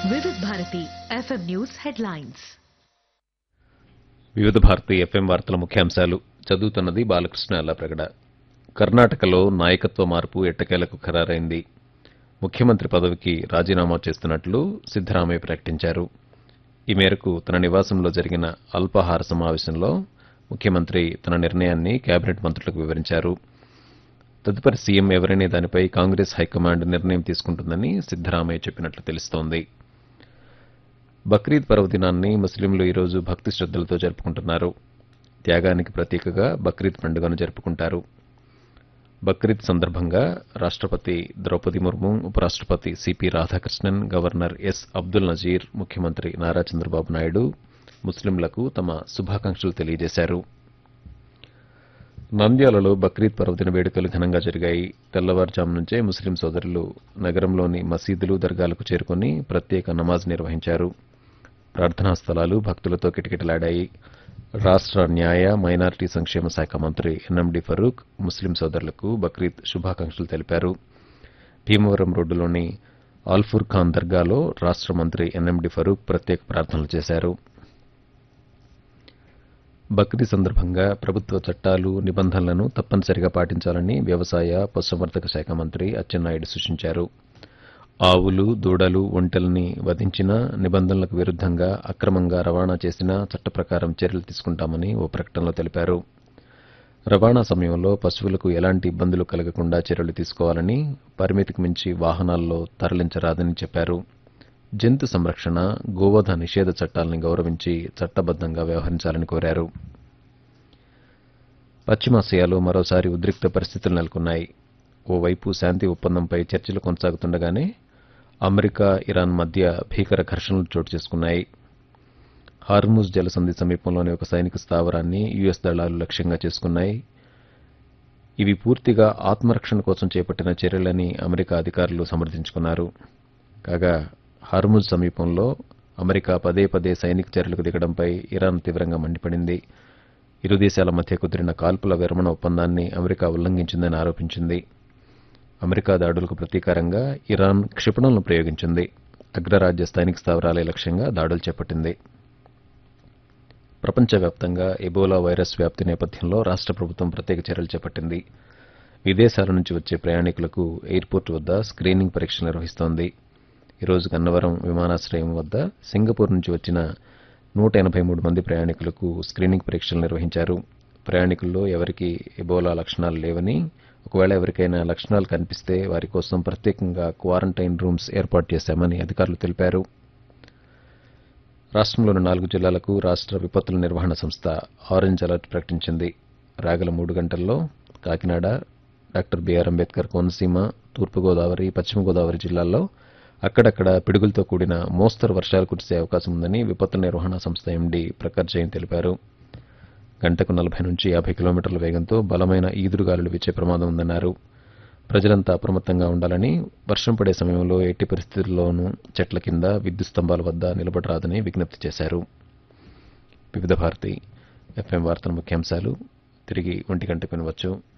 వివిధ Bharati FM news headlines వివిధ Bharati FM వార్తల ముఖ్యాంశాలు చదువుతున్నది బాలకృష్ణ అల్లాప్రగడ కర్ణాటకలో నాయకత్వ మార్పు ఎట్టకేలకు ఖరారైంది ముఖ్యమంత్రి పదవికి రాజీనామా చేస్తున్నట్లు సిద్దరామయ్య ప్రకటించారు ఈ మేరకు తన నివాసంలో జరిగిన అల్పాహార సమావేశంలో ముఖ్యమంత్రి తన నిర్ణయాన్ని కేబినెట్ మంత్రులకు వివరించారు తదుపరి సీఎం ఎవరనే దానిపై కాంగ్రెస్ హైకమాండ్ నిర్ణయం తీసుకుంటుందని సిద్దరామయ్య చెప్పినట్లు తెలుస్తోంది బక్రీద్ పర్వదినాన్ని ముస్లింలు ఈరోజు భక్తి శ్రద్దలతో జరుపుకుంటున్నారు త్యాగానికి ప్రతీకగా బక్రీద్ పండుగను జరుపుకుంటారు బక్రీద్ సందర్భంగా రాష్ట్రపతి ద్రౌపది ముర్ము ఉపరాష్ట్రపతి CP Radhakrishnan governor S Abdul Nazeer ముఖ్యమంత్రి నారా చంద్రబాబు నాయుడు ముస్లింలకు తమ శుభాకాంక్షలు తెలియజేశారు నంద్యాలలో బక్రీద్ పర్వదిన వేడుకలు ఘనంగా జరిగాయి తెల్లవారుజాము నుంచే ముస్లిం సోదరులు నగరంలోని మసీదులు దర్గాలకు చేరుకుని ప్రత్యేక నమాజ్ నిర్వహించారు ప్రార్థనా స్థలాలు భక్తులతో కిటకిటలాడాయి రాష్ట్ర న్యాయ మైనారిటీ సంక్షేమ శాఖ మంత్రి ఎన్ఎండి ఫరూక్ ముస్లిం సోదరులకు బక్రీద్ శుభాకాంక్షలు తెలిపారు భీమవరం రోడ్డులోని ఆల్ఫూర్ ఖాన్ దర్గాలో రాష్ట్ర మంత్రి ఎన్ఎండి ఫరూక్ ప్రత్యేక ప్రార్థనలు చేశారు బక్రీద్ సందర్భంగా ప్రభుత్వ చట్టాలు నిబంధనలను తప్పనిసరిగా పాటించాలని వ్యవసాయ పశుసంవర్ధక శాఖ మంత్రి అచ్చెన్నాయుడు సూచించారు ఆవులు దూడలు ఒంటెల్ని వధించిన నిబంధనలకు విరుద్ధంగా అక్రమంగా రవాణా చేసిన చట్ట ప్రకారం చర్యలు తీసుకుంటామని ఓ ప్రకటనలో తెలిపారు రవాణా సమయంలో పశువులకు ఎలాంటి ఇబ్బందులు కలగకుండా చర్యలు తీసుకోవాలని పరిమితికి మించి వాహనాల్లో తరలించరాదని చెప్పారు జంతు సంరక్షణ గోవధ నిషేధ చట్టాలను గౌరవించి చట్టబద్దంగా వ్యవహరించాలని కోరారు పశ్చిమాసియాలో మరోసారి ఉద్రిక్త పరిస్థితులు నెలకొన్నాయి ఓవైపు శాంతి ఒప్పందంపై చర్చలు కొనసాగుతుండగానే అమెరికా ఇరాన్ మధ్య భీకర ఘర్షణలు చోటు చేసుకున్నాయి హార్ముజ్ జలసంధి సమీపంలోని ఒక సైనిక స్థావరాన్ని యుఎస్ దళాలు లక్ష్యంగా చేసుకున్నాయి ఇవి పూర్తిగా ఆత్మరక్షణ కోసం చేపట్టిన చర్యలని అమెరికా అధికారులు సమర్థించుకున్నారు కాగా హార్ముజ్ సమీపంలో అమెరికా పదే పదే సైనిక చర్యలకు దిగడంపై ఇరాన్ తీవ్రంగా మండిపడింది ఇరు దేశాల మధ్య కుదిరిన కాల్పుల విరమణ ఒప్పందాన్ని అమెరికా ఉల్లంఘించిందని ఆరోపించింది అమెరికా దాడులకు ప్రతీకారంగా ఇరాన్ క్షిపణులను ప్రయోగించింది అగ్రరాజ్య సైనిక స్థావరాలే లక్ష్యంగా దాడులు చేపట్టింది ప్రపంచవ్యాప్తంగా ఎబోలా వైరస్ వ్యాప్తి నేపథ్యంలో రాష్ట్ర ప్రభుత్వం ప్రత్యేక చర్యలు చేపట్టింది విదేశాల నుంచి వచ్చే ప్రయాణికులకు ఎయిర్పోర్ట్ వద్ద స్క్రీనింగ్ పరీక్షలు నిర్వహిస్తోంది ఈరోజు గన్నవరం విమానాశ్రయం వద్ద సింగపూర్ నుంచి వచ్చిన నూట ఎనభై మూడు మంది ప్రయాణికులకు స్క్రీనింగ్ పరీక్షలు నిర్వహించారు ప్రయాణికుల్లో ఎవరికి ఎబోలా లక్షణాలు లేవని ఒకవేళ ఎవరికైనా లక్షణాలు కనిపిస్తే వారి కోసం ప్రత్యేకంగా క్వారంటైన్ రూమ్స్ ఏర్పాటు చేశామని అధికారులు తెలిపారు రాష్ట్రంలోని నాలుగు జిల్లాలకు రాష్ట్ర విపత్తుల నిర్వహణ సంస్థ ఆరెంజ్ అలర్ట్ ప్రకటించింది రాగల మూడు గంటల్లో కాకినాడ డాక్టర్ బిఆర్ అంబేద్కర్ కోనసీమ తూర్పుగోదావరి పశ్చిమ గోదావరి జిల్లాల్లో అక్కడక్కడ పిడుగులతో కూడిన మోస్తరు వర్షాలు కురిసే అవకాశం ఉందని విపత్తు నిర్వహణ సంస్థ ఎండీ ప్రఖర్ జైన్ తెలిపారు గంటకు నలభై నుంచి యాభై కిలోమీటర్ల వేగంతో బలమైన ఈదురుగాలులు వీచే ప్రమాదం ఉందన్నారు ప్రజలంతా అప్రమత్తంగా ఉండాలని వర్షం పడే సమయంలో ఎట్టి పరిస్థితుల్లోనూ చెట్ల కింద విద్యుత్ స్తంభాల వద్ద నిలబడరాదని విజ్ఞప్తి చేశారు వివిధ భారతి ఎఫ్ఎం వార్తల ముఖ్యాంశాలు తిరిగి ఒంటి గంటకు వినవచ్చు